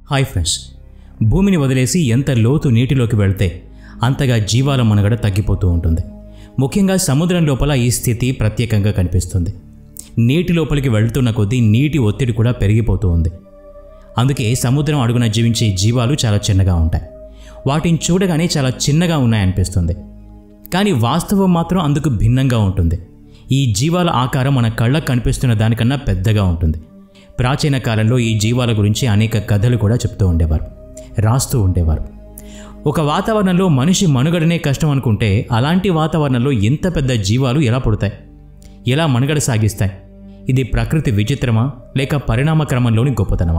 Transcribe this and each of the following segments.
hi friends భూమిని వదిలేసి ఎంత లోతు నీటిలోకి వెళ్తే అంతగా జీవాల మనుగడ తగ్గిపోతూ ఉంటుంది ముఖ్యంగా సముద్రం లోపల ఈ స్థితి ప్రత్యేకంగా కనిపిస్తుంది నీటి లోపలికి వెళ్తున్న కొద్దీ నీటి ఒత్తిడి కూడా పెరిగిపోతూ ఉంది అందుకే సముద్రం అడుగున జీవించే జీవాలు చాలా చిన్నగా ఉంటాయి వాటిని చూడగానే చాలా చిన్నగా ఉన్నాయనిపిస్తుంది కానీ వాస్తవం మాత్రం అందుకు భిన్నంగా ఉంటుంది ఈ జీవాల ఆకారం మన కళ్ళకు కనిపిస్తున్న దానికన్నా పెద్దగా ఉంటుంది ప్రాచీన కాలంలో ఈ జీవాల గురించి అనేక కథలు కూడా చెప్తూ ఉండేవారు రాస్తూ ఉండేవారు ఒక వాతావరణంలో మనిషి మనుగడనే కష్టం అనుకుంటే అలాంటి వాతావరణంలో ఇంత పెద్ద జీవాలు ఎలా పుడతాయి ఎలా మనుగడ సాగిస్తాయి ఇది ప్రకృతి విచిత్రమా లేక పరిణామ క్రమంలోని గొప్పతనమా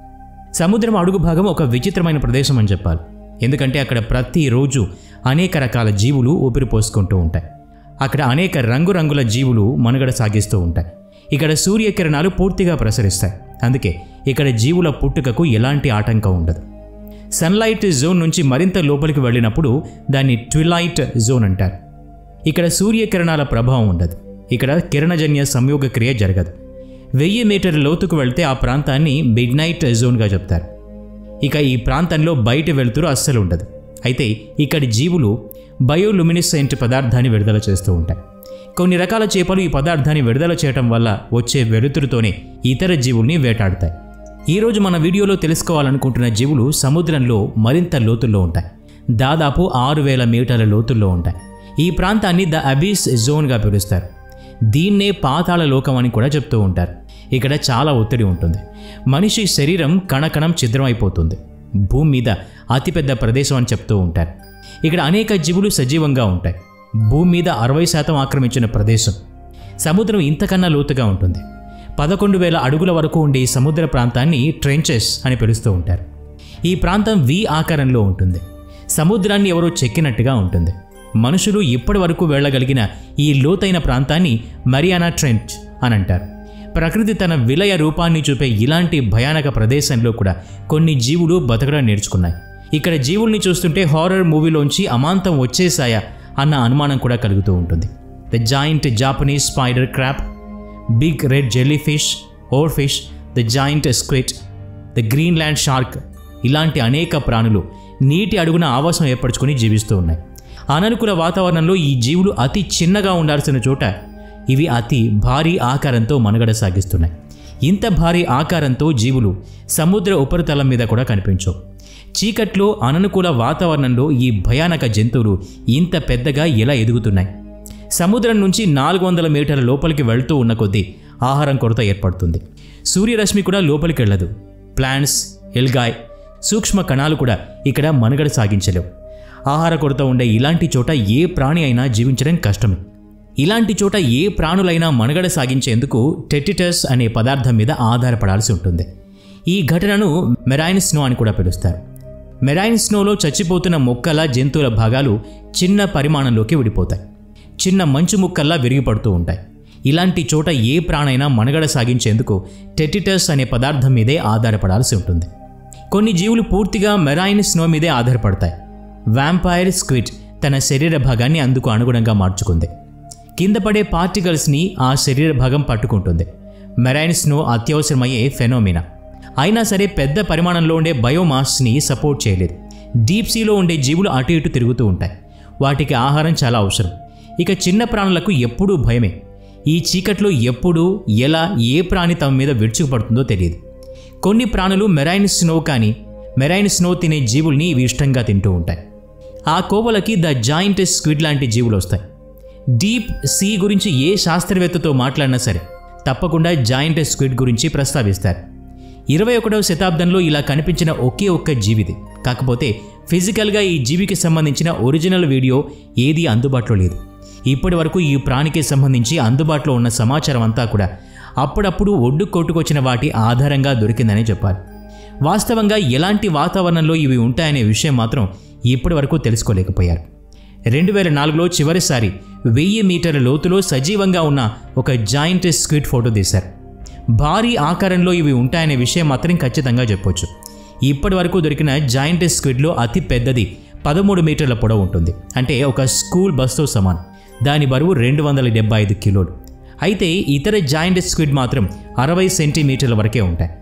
సముద్రం అడుగు భాగం ఒక విచిత్రమైన ప్రదేశం అని చెప్పాలి ఎందుకంటే అక్కడ ప్రతిరోజు అనేక రకాల జీవులు ఊపిరి పోసుకుంటూ ఉంటాయి అక్కడ అనేక రంగురంగుల జీవులు మనుగడ సాగిస్తూ ఉంటాయి ఇక్కడ సూర్యకిరణాలు పూర్తిగా ప్రసరిస్తాయి అందుకే ఇక్కడ జీవుల పుట్టుకకు ఎలాంటి ఆటంకం ఉండదు సన్లైట్ జోన్ నుంచి మరింత లోపలికి వెళ్ళినప్పుడు దాన్ని ట్విలైట్ జోన్ అంటారు ఇక్కడ సూర్యకిరణాల ప్రభావం ఉండదు ఇక్కడ కిరణజన్య సంయోగ క్రియ జరగదు వెయ్యి మీటర్ల లోతుకు వెళ్తే ఆ ప్రాంతాన్ని మిడ్ నైట్ జోన్గా చెప్తారు ఇక ఈ ప్రాంతంలో బయట వెలుతురు అస్సలు ఉండదు అయితే ఇక్కడి జీవులు బయోలుమినిసెంట్ పదార్థాన్ని విడుదల చేస్తూ ఉంటాయి కొన్ని రకాల చేపలు ఈ పదార్థాన్ని విడుదల చేయటం వల్ల వచ్చే వెలుతురుతోనే ఇతర జీవుల్ని వేటాడతాయి ఈరోజు మన వీడియోలో తెలుసుకోవాలనుకుంటున్న జీవులు సముద్రంలో మరింత లోతుల్లో ఉంటాయి దాదాపు ఆరు వేల మీటర్ల లోతుల్లో ఉంటాయి ఈ ప్రాంతాన్ని ద అబీస్ జోన్గా పిలుస్తారు దీన్నే పాతాళ లోకం అని కూడా చెప్తూ ఉంటారు ఇక్కడ చాలా ఒత్తిడి ఉంటుంది మనిషి శరీరం కణకణం ఛిద్రం అయిపోతుంది భూమి మీద అతిపెద్ద ప్రదేశం అని చెప్తూ ఉంటారు ఇక్కడ అనేక జీవులు సజీవంగా ఉంటాయి భూమి మీద అరవై శాతం ఆక్రమించిన ప్రదేశం సముద్రం ఇంతకన్నా లోతుగా ఉంటుంది పదకొండు వేల అడుగుల వరకు ఉండే ఈ సముద్ర ప్రాంతాన్ని ట్రెంచెస్ అని పిలుస్తూ ఉంటారు ఈ ప్రాంతం వి ఆకారంలో ఉంటుంది సముద్రాన్ని ఎవరో చెక్కినట్టుగా ఉంటుంది మనుషులు ఇప్పటి వరకు వెళ్ళగలిగిన ఈ లోతైన ప్రాంతాన్ని మరియానా ట్రెంచ్ అని అంటారు ప్రకృతి తన విలయ రూపాన్ని చూపే ఇలాంటి భయానక ప్రదేశంలో కూడా కొన్ని జీవులు బతకడం నేర్చుకున్నాయి ఇక్కడ జీవుల్ని చూస్తుంటే హారర్ మూవీలోంచి అమాంతం వచ్చేసాయా అన్న అనుమానం కూడా కలుగుతూ ఉంటుంది the giant Japanese spider crab big red jellyfish oarfish the giant squid the Greenland shark ఇలాంటి అనేక ప్రాణులు నీటి అడుగున ఆవాసం ఏర్పరచుకొని జీవిస్తూ ఉన్నాయి అననుకూల వాతావరణంలో ఈ జీవులు అతి చిన్నగా ఉండాల్సిన చోట ఇవి అతి భారీ ఆకారంతో మనుగడ సాగిస్తున్నాయి ఇంత భారీ ఆకారంతో జీవులు సముద్ర ఉపరితలం మీద కూడా కనిపించవు చీకట్లో అననుకూల వాతావరణంలో ఈ భయానక జంతువులు ఇంత పెద్దగా ఎలా ఎదుగుతున్నాయి సముద్రం నుంచి నాలుగు వందల మీటర్ల లోపలికి వెళ్తూ ఉన్న కొద్దీ ఆహారం కొరత ఏర్పడుతుంది సూర్యరశ్మి కూడా లోపలికి వెళ్ళదు ప్లాంట్స్ ఎల్గాయ్ సూక్ష్మ కణాలు కూడా ఇక్కడ మనుగడ సాగించలేవు ఆహార కొరత ఉండే ఇలాంటి చోట ఏ ప్రాణి అయినా జీవించడం కష్టమే ఇలాంటి చోట ఏ ప్రాణులైనా మనుగడ సాగించేందుకు టెటిటస్ అనే పదార్థం మీద ఆధారపడాల్సి ఉంటుంది ఈ ఘటనను మెరైన్ స్నో అని కూడా పిలుస్తారు మెరైన్ స్నోలో చచ్చిపోతున్న మొక్కల జంతువుల భాగాలు చిన్న పరిమాణంలోకి విడిపోతాయి చిన్న మంచు ముక్కల్లా విరిగిపడుతూ ఉంటాయి ఇలాంటి చోట ఏ ప్రాణైనా మనుగడ సాగించేందుకు టెటిటస్ అనే పదార్థం మీదే ఆధారపడాల్సి ఉంటుంది కొన్ని జీవులు పూర్తిగా మెరైన్ స్నో మీదే ఆధారపడతాయి వ్యాంపైర్ స్క్విడ్ తన శరీర భాగాన్ని అందుకు అనుగుణంగా మార్చుకుంది కింద పడే పార్టికల్స్ని ఆ శరీర భాగం పట్టుకుంటుంది మెరైన్ స్నో అత్యవసరమయ్యే ఫెనోమినా అయినా సరే పెద్ద పరిమాణంలో ఉండే బయోమాస్ని సపోర్ట్ చేయలేదు డీప్ సీలో ఉండే జీవులు అటు ఇటు తిరుగుతూ ఉంటాయి వాటికి ఆహారం చాలా అవసరం ఇక చిన్న ప్రాణులకు ఎప్పుడూ భయమే ఈ చీకట్లో ఎప్పుడు ఎలా ఏ ప్రాణి తమ మీద విరుచుకుపడుతుందో తెలియదు కొన్ని ప్రాణులు మెరైన్ స్నో కానీ మెరైన్ స్నో తినే జీవుల్ని ఇవి ఇష్టంగా తింటూ ఉంటాయి ఆ కోవలకి ద జాయింట్ స్క్విడ్ లాంటి జీవులు వస్తాయి డీప్ సీ గురించి ఏ శాస్త్రవేత్తతో మాట్లాడినా సరే తప్పకుండా జాయింట్ స్క్విడ్ గురించి ప్రస్తావిస్తారు ఇరవై ఒకటవ శతాబ్దంలో ఇలా కనిపించిన ఒకే ఒక్క జీవిది కాకపోతే ఫిజికల్గా ఈ జీవికి సంబంధించిన ఒరిజినల్ వీడియో ఏదీ అందుబాటులో లేదు ఇప్పటి వరకు ఈ ప్రాణికి సంబంధించి అందుబాటులో ఉన్న సమాచారం అంతా కూడా అప్పుడప్పుడు ఒడ్డు కొట్టుకొచ్చిన వాటి ఆధారంగా దొరికిందనే చెప్పాలి వాస్తవంగా ఎలాంటి వాతావరణంలో ఇవి ఉంటాయనే విషయం మాత్రం ఇప్పటి వరకు తెలుసుకోలేకపోయారు రెండు వేల నాలుగులో చివరిసారి వెయ్యి మీటర్ల లోతులో సజీవంగా ఉన్న ఒక జాయింట్ స్క్విడ్ ఫోటో తీశారు భారీ ఆకారంలో ఇవి ఉంటాయనే విషయం మాత్రం ఖచ్చితంగా చెప్పొచ్చు ఇప్పటి వరకు దొరికిన జాయింట్ స్క్విడ్లో అతి పెద్దది పదమూడు మీటర్ల పొడవు ఉంటుంది అంటే ఒక స్కూల్ బస్తో సమానం దాని బరువు రెండు వందల డెబ్బై ఐదు కిలోలు అయితే ఇతర జాయింట్ స్క్విడ్ మాత్రం అరవై సెంటీమీటర్ల వరకే ఉంటాయి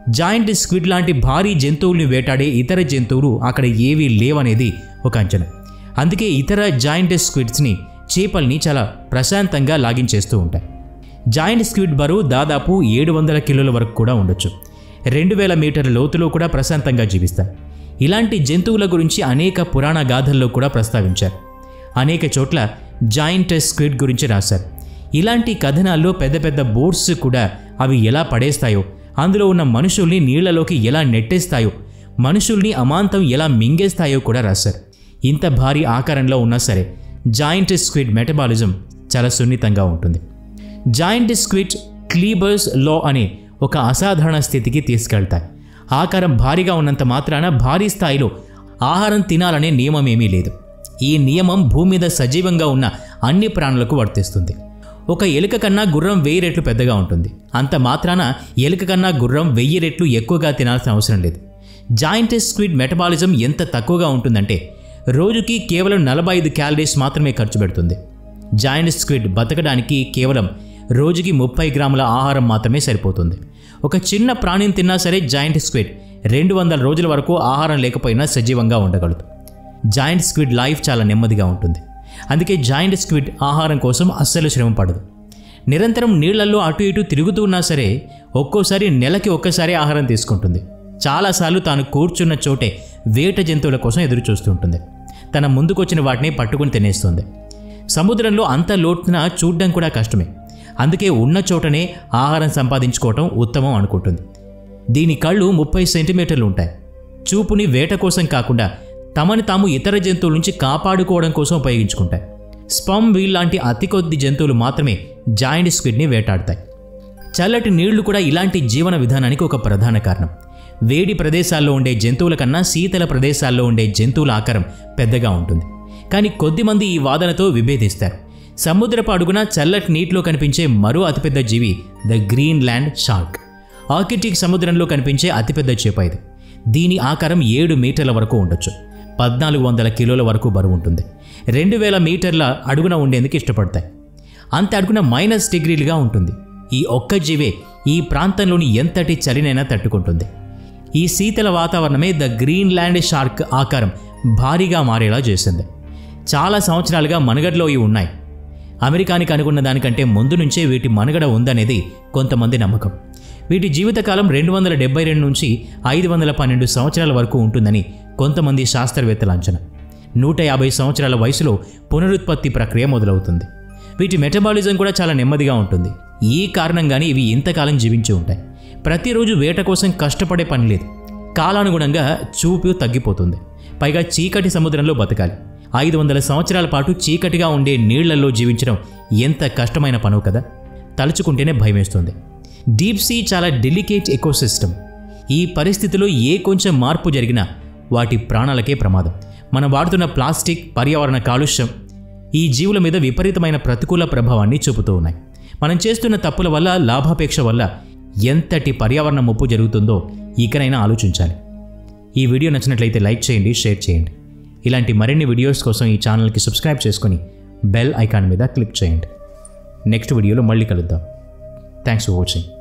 జాయింట్ స్క్విడ్ లాంటి భారీ జంతువుల్ని వేటాడే ఇతర జంతువులు అక్కడ ఏవీ లేవనేది ఒక అంచనా అందుకే ఇతర జాయింట్ స్క్విడ్స్ని చేపల్ని చాలా ప్రశాంతంగా లాగించేస్తూ ఉంటాయి జాయింట్ స్క్విడ్ బరువు దాదాపు ఏడు వందల కిలోల వరకు కూడా ఉండొచ్చు రెండు వేల మీటర్ల లోతులో కూడా ప్రశాంతంగా జీవిస్తాయి ఇలాంటి జంతువుల గురించి అనేక పురాణ గాథల్లో కూడా ప్రస్తావించారు అనేక చోట్ల జాయింట్ స్క్విడ్ గురించి రాశారు ఇలాంటి కథనాల్లో పెద్ద పెద్ద బోట్స్ కూడా అవి ఎలా పడేస్తాయో అందులో ఉన్న మనుషుల్ని నీళ్లలోకి ఎలా నెట్టేస్తాయో మనుషుల్ని అమాంతం ఎలా మింగేస్తాయో కూడా రాశారు ఇంత భారీ ఆకారంలో ఉన్నా సరే జాయింట్ స్క్విడ్ మెటబాలిజం చాలా సున్నితంగా ఉంటుంది జాయింట్ స్క్విడ్ క్లీబర్స్ లో అనే ఒక అసాధారణ స్థితికి తీసుకెళ్తాయి ఆకారం భారీగా ఉన్నంత మాత్రాన భారీ స్థాయిలో ఆహారం తినాలనే నియమం ఏమీ లేదు ఈ నియమం భూమి మీద సజీవంగా ఉన్న అన్ని ప్రాణులకు వర్తిస్తుంది ఒక ఎలుక కన్నా గుర్రం వెయ్యి రెట్లు పెద్దగా ఉంటుంది అంత మాత్రాన ఎలుక కన్నా గుర్రం వెయ్యి రెట్లు ఎక్కువగా తినాల్సిన అవసరం లేదు జాయింట్ స్క్విడ్ మెటబాలిజం ఎంత తక్కువగా ఉంటుందంటే రోజుకి కేవలం నలభై ఐదు క్యాలరీస్ మాత్రమే ఖర్చు పెడుతుంది జాయింట్ స్క్విడ్ బతకడానికి కేవలం రోజుకి ముప్పై గ్రాముల ఆహారం మాత్రమే సరిపోతుంది ఒక చిన్న ప్రాణిని తిన్నా సరే జాయింట్ స్క్విడ్ రెండు వందల రోజుల వరకు ఆహారం లేకపోయినా సజీవంగా ఉండగలదు జాయింట్ స్క్విడ్ లైఫ్ చాలా నెమ్మదిగా ఉంటుంది అందుకే జాయింట్ స్క్విడ్ ఆహారం కోసం అస్సలు శ్రమ పడదు నిరంతరం నీళ్లలో అటు ఇటు తిరుగుతూ ఉన్నా సరే ఒక్కోసారి నెలకి ఒక్కసారి ఆహారం తీసుకుంటుంది చాలాసార్లు తాను కూర్చున్న చోటే వేట జంతువుల కోసం ఎదురు చూస్తుంటుంది తన ముందుకొచ్చిన వాటిని పట్టుకుని తినేస్తుంది సముద్రంలో అంత లోతున చూడ్డం కూడా కష్టమే అందుకే ఉన్న చోటనే ఆహారం సంపాదించుకోవటం ఉత్తమం అనుకుంటుంది దీని కళ్ళు ముప్పై సెంటీమీటర్లు ఉంటాయి చూపుని వేట కోసం కాకుండా తమని తాము ఇతర జంతువుల నుంచి కాపాడుకోవడం కోసం ఉపయోగించుకుంటాయి స్పమ్ వీల్ లాంటి అతి కొద్ది జంతువులు మాత్రమే జాయింట్ స్క్విడ్ని వేటాడతాయి చల్లటి నీళ్లు కూడా ఇలాంటి జీవన విధానానికి ఒక ప్రధాన కారణం వేడి ప్రదేశాల్లో ఉండే జంతువుల కన్నా శీతల ప్రదేశాల్లో ఉండే జంతువుల ఆకారం పెద్దగా ఉంటుంది కానీ కొద్దిమంది ఈ వాదనతో విభేదిస్తారు సముద్రపు అడుగున చల్లటి నీటిలో కనిపించే మరో అతిపెద్ద జీవి the Greenland shark Arctic సముద్రంలో కనిపించే అతిపెద్ద చేప ఇది దీని ఆకారం ఏడు మీటర్ల వరకు ఉండొచ్చు పద్నాలుగు వందల కిలోల వరకు బరువు ఉంటుంది రెండు వేల మీటర్ల అడుగున ఉండేందుకు ఇష్టపడతాయి అంత అడుగున మైనస్ డిగ్రీలుగా ఉంటుంది ఈ ఒక్క జీవే ఈ ప్రాంతంలోని ఎంతటి చలినైనా తట్టుకుంటుంది ఈ శీతల వాతావరణమే ద గ్రీన్ ల్యాండ్ షార్క్ ఆకారం భారీగా మారేలా చేసింది చాలా సంవత్సరాలుగా మనుగడలో ఇవి ఉన్నాయి అమెరికానికి అనుకున్న దానికంటే ముందు నుంచే వీటి మనుగడ ఉందనేది కొంతమంది నమ్మకం వీటి జీవితకాలం రెండు వందల డెబ్బై రెండు నుంచి ఐదు వందల పన్నెండు సంవత్సరాల వరకు ఉంటుందని కొంతమంది శాస్త్రవేత్తల అంచనా నూట యాభై సంవత్సరాల వయసులో పునరుత్పత్తి ప్రక్రియ మొదలవుతుంది వీటి మెటబాలిజం కూడా చాలా నెమ్మదిగా ఉంటుంది ఈ కారణంగానే ఇవి ఇంతకాలం జీవించి ఉంటాయి ప్రతిరోజు వేట కోసం కష్టపడే పని లేదు కాలానుగుణంగా చూపు తగ్గిపోతుంది పైగా చీకటి సముద్రంలో బతకాలి ఐదు వందల సంవత్సరాల పాటు చీకటిగా ఉండే నీళ్లలో జీవించడం ఎంత కష్టమైన పనో కదా తలుచుకుంటేనే భయమేస్తుంది డీప్ సీ చాలా డెలికేట్ ఎకోసిస్టమ్ ఈ పరిస్థితిలో ఏ కొంచెం మార్పు జరిగినా వాటి ప్రాణాలకే ప్రమాదం మనం వాడుతున్న ప్లాస్టిక్ పర్యావరణ కాలుష్యం ఈ జీవుల మీద విపరీతమైన ప్రతికూల ప్రభావాన్ని చూపుతూ ఉన్నాయి మనం చేస్తున్న తప్పుల వల్ల లాభాపేక్ష వల్ల ఎంతటి పర్యావరణ ముప్పు జరుగుతుందో ఇకనైనా ఆలోచించాలి ఈ వీడియో నచ్చినట్లయితే లైక్ చేయండి షేర్ చేయండి ఇలాంటి మరిన్ని వీడియోస్ కోసం ఈ ఛానల్కి సబ్స్క్రైబ్ చేసుకొని బెల్ ఐకాన్ మీద క్లిక్ చేయండి నెక్స్ట్ వీడియోలో మళ్ళీ కలుద్దాం థ్యాంక్స్ ఫర్ వాచింగ్